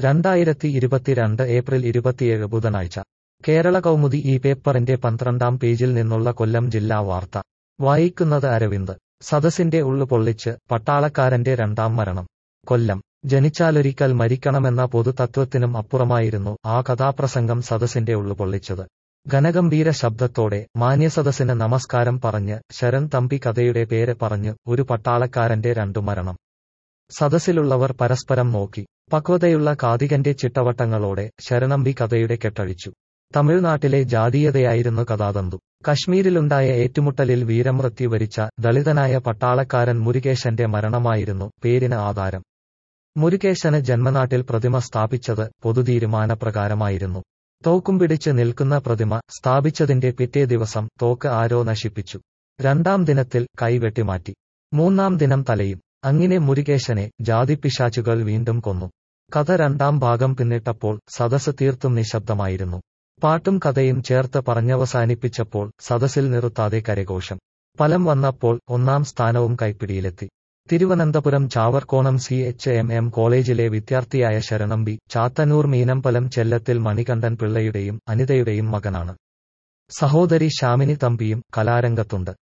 രണ്ടായിരത്തി ഇരുപത്തിരണ്ട് ഏപ്രിൽ ഇരുപത്തിയേഴ് ബുധനാഴ്ച കേരള കൗമുദി ഈ പേപ്പറിന്റെ പന്ത്രണ്ടാം പേജിൽ നിന്നുള്ള കൊല്ലം ജില്ലാ വാർത്ത വായിക്കുന്നത് അരവിന്ദ് സദസ്സിന്റെ ഉള്ളു പൊള്ളിച്ച് പട്ടാളക്കാരന്റെ രണ്ടാം മരണം കൊല്ലം ജനിച്ചാലൊരിക്കൽ മരിക്കണമെന്ന പൊതുതത്വത്തിനും അപ്പുറമായിരുന്നു ആ കഥാപ്രസംഗം സദസ്സിന്റെ ഉള്ളു പൊള്ളിച്ചത് ഘനഗംഭീര ശബ്ദത്തോടെ മാന്യസദസ്സിന് നമസ്കാരം പറഞ്ഞ് ശരൺ തമ്പി കഥയുടെ പേര് പറഞ്ഞ് ഒരു പട്ടാളക്കാരന്റെ രണ്ടു മരണം സദസ്സിലുള്ളവർ പരസ്പരം നോക്കി പക്വതയുള്ള കാതികന്റെ ചിട്ടവട്ടങ്ങളോടെ ശരണമ്പി കഥയുടെ കെട്ടഴിച്ചു തമിഴ്നാട്ടിലെ ജാതീയതയായിരുന്നു കഥാതന്തു കശ്മീരിലുണ്ടായ ഏറ്റുമുട്ടലിൽ വീരമൃത്യു വരിച്ച ദളിതനായ പട്ടാളക്കാരൻ മുരുകേശന്റെ മരണമായിരുന്നു പേരിന് ആധാരം മുരുകേശന് ജന്മനാട്ടിൽ പ്രതിമ സ്ഥാപിച്ചത് പൊതുതീരുമാനപ്രകാരമായിരുന്നു തോക്കും പിടിച്ച് നിൽക്കുന്ന പ്രതിമ സ്ഥാപിച്ചതിന്റെ പിറ്റേ ദിവസം തോക്ക് ആരോ നശിപ്പിച്ചു രണ്ടാം ദിനത്തിൽ കൈ വെട്ടിമാറ്റി മൂന്നാം ദിനം തലയും അങ്ങനെ മുരുകേശനെ ജാതിപ്പിശാച്ചുകൾ വീണ്ടും കൊന്നു കഥ രണ്ടാം ഭാഗം പിന്നിട്ടപ്പോൾ സദസ് തീർത്തും നിശബ്ദമായിരുന്നു പാട്ടും കഥയും ചേർത്ത് പറഞ്ഞവസാനിപ്പിച്ചപ്പോൾ സദസ്സിൽ നിർത്താതെ കരഘോഷം ഫലം വന്നപ്പോൾ ഒന്നാം സ്ഥാനവും കൈപ്പിടിയിലെത്തി Thiruvananthapuram Chavarcode C H M M കോളേജിലെ വിദ്യാർത്ഥിയായ ശരണമ്പി ചാത്തന്നൂർ മീനമ്പലം ചെല്ലത്തിൽ മണികണ്ഠൻ പിള്ളയുടെയും അനിതയുടെയും മകനാണ് സഹോദരി ശാമിനി തമ്പിയും കലാരംഗത്തുണ്ട്